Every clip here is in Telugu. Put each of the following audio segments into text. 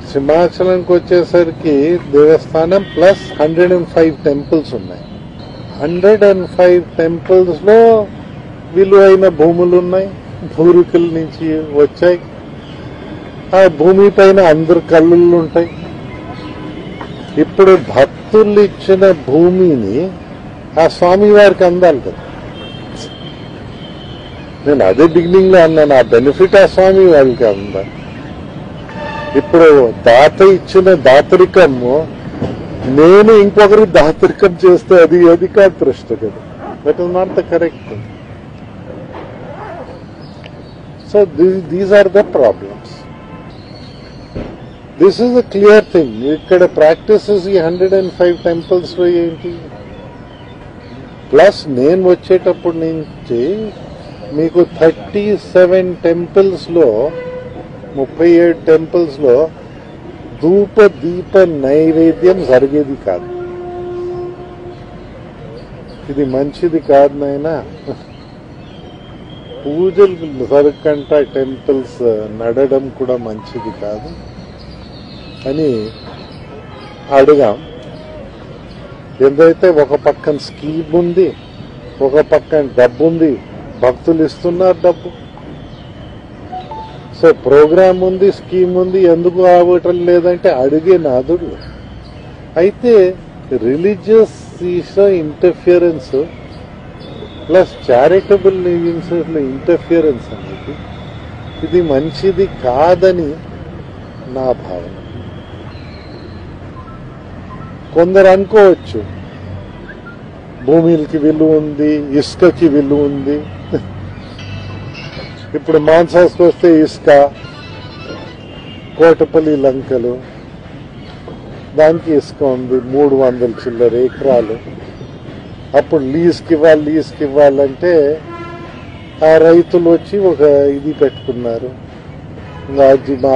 సింహాచలంకి వచ్చేసరికి దేవస్థానం plus hundred and five temples ఉన్నాయి హండ్రెడ్ అండ్ ఫైవ్ టెంపుల్స్ లో విలువైన భూములు ఉన్నాయి పూర్వీకుల నుంచి వచ్చాయి ఆ భూమి పైన అందరు కళ్ళు ఉంటాయి ఇప్పుడు భక్తులు ఇచ్చిన భూమిని ఆ స్వామి వారికి అందాలి కదా నేను అదే బిగినింగ్ లో అన్నాను ఆ బెనిఫిట్ ఆ స్వామి వారికి అందాలి ఇప్పుడు దాత ఇచ్చిన దాతరికము నేను ఇంకొకరికి దాతరికం చేస్తే అది అది కాదు ప్రశ్న కదా that is not the correct so these are the problems this is a clear thing ఇక్కడ ప్రాక్టీసెస్ ఈ హండ్రెడ్ అండ్ ఫైవ్ టెంపుల్స్ లో ఏంటి ప్లస్ నేను వచ్చేటప్పటి నుంచి మీకు థర్టీ సెవెన్ టెంపుల్స్ లో ముప్పై ఏడు టెంపుల్స్ లో ధూప దీప నైవేద్యం జరిగేది కాదు ఇది మంచిది కాదు నాయనా పూజలు జరగకుండా టెంపుల్స్ నడడం కూడా మంచిది కాదు అని అడిగాం ఏదైతే ఒక పక్కన స్కీమ్ ఉంది ఒక పక్కన డబ్బు ఉంది భక్తులు ఇస్తున్నారు డబ్బు సో ప్రోగ్రామ్ ఉంది స్కీమ్ ఉంది ఎందుకు అవ్వటం లేదంటే అడిగే నాదుడు అయితే రిలీజియస్ ఇంటర్ఫియరెన్స్ ప్లస్ చారిటబుల్ లో ఇంటర్ఫియరెన్స్ అనేది ఇది మంచిది కాదని నా భావన కొందరు అనుకోవచ్చు భూమికి విలువ ఉంది ఇసుకకి విలువ ఉంది ఇప్పుడు మాన్సాస్కి వస్తే ఇసుక కోటపల్లి లంకలు దానికి ఇసుక ఉంది మూడు వందల చిల్లర ఎకరాలు అప్పుడు లీజ్కి ఇవ్వాలి లీజ్కి ఇవ్వాలంటే ఆ రైతులు వచ్చి ఒక ఇది పెట్టుకున్నారు ఇంకా అది మా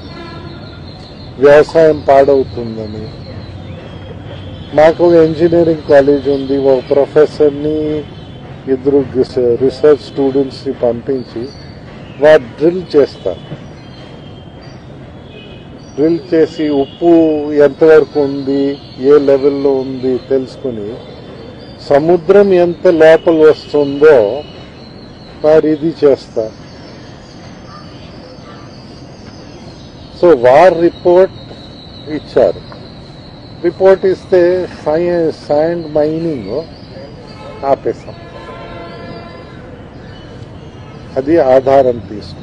వ్యవసాయం పాడవుతుందని మాకు ఒక ఇంజనీరింగ్ కాలేజ్ ఉంది ఒక ప్రొఫెసర్ని ఇద్దరు రీసెర్చ్ స్టూడెంట్స్ ని పంపించి వారు డ్రిల్ చేస్తారు డ్రిల్ చేసి ఉప్పు ఎంతవరకు ఉంది ఏ లెవెల్లో ఉంది తెలుసుకుని సముద్రం ఎంత లోపల వస్తుందో వారు ఇది చేస్తారు సో వార్ రిపోర్ట్ ఇచ్చారు రిపోర్ట్ ఇస్తే శాండ్ మైనింగ్ ఆపేసాం అది ఆధారం తీసుకుని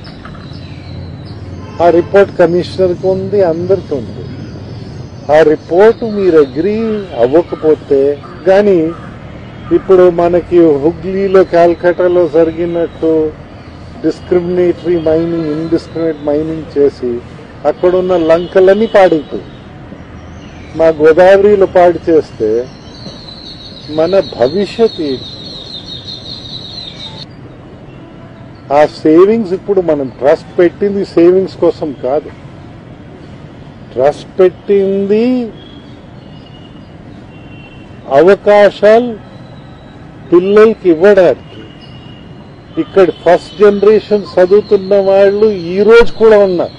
ఆ రిపోర్ట్ కమిషనర్కి ఉంది అందరికి ఉంది ఆ రిపోర్ట్ మీరు అగ్రి అవ్వకపోతే కానీ ఇప్పుడు మనకి హుగ్లీలో కాల్కటాలో జరిగినట్టు డిస్క్రిమినేటరీ మైనింగ్ ఇండిస్క్రిమినేట్ మైనింగ్ చేసి అక్కడున్న లంకలన్నీ పాడైపోయి మా గోదావరిలో పాడు చేస్తే మన భవిష్యత్ ఏంటి ఆ సేవింగ్స్ ఇప్పుడు మనం ట్రస్ట్ పెట్టింది సేవింగ్స్ కోసం కాదు ట్రస్ట్ పెట్టింది అవకాశాలు పిల్లలకి ఇవ్వడానికి ఇక్కడ ఫస్ట్ జనరేషన్ చదువుతున్న వాళ్ళు ఈ రోజు కూడా ఉన్నారు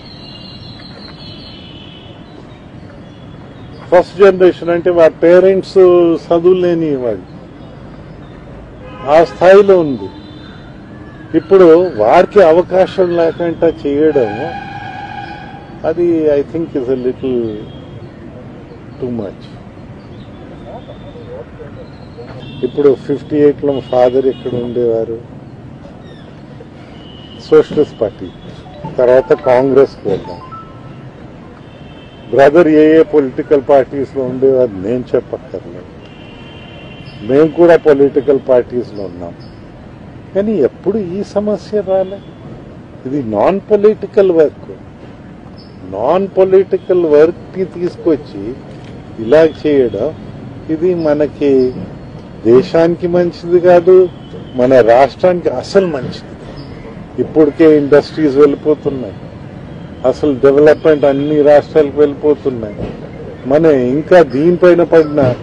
ఫస్ట్ జనరేషన్ అంటే వారి పేరెంట్స్ చదువులేని వాళ్ళు ఆ స్థాయిలో ఉంది ఇప్పుడు వారికి అవకాశం లేకుండా చేయడం అది I think is a little too much ఇప్పుడు ఫిఫ్టీ ఎయిట్లో ఫాదర్ ఇక్కడ ఉండేవారు సోషలిస్ట్ పార్టీ తర్వాత కాంగ్రెస్ వెళ్ళాం బ్రదర్ ఏ ఏ పొలిటికల్ పార్టీస్ లో ఉండేవారు నేను చెప్పక్కర్లేదు మేము కూడా పొలిటికల్ పార్టీస్ లో ఉన్నాం కానీ ఎప్పుడు ఈ సమస్య రాలే ఇది non political work non political work కి తీసుకొచ్చి ఇలా చేయడం ఇది మనకి దేశానికి మంచిది కాదు మన రాష్ట్రానికి అసలు మంచిది ఇప్పటికే ఇండస్ట్రీస్ వెళ్ళిపోతున్నాయి అసలు డెవలప్మెంట్ అన్ని రాష్ట్రాలకు వెళ్ళిపోతున్నాయి మన ఇంకా దీనిపైన పడిన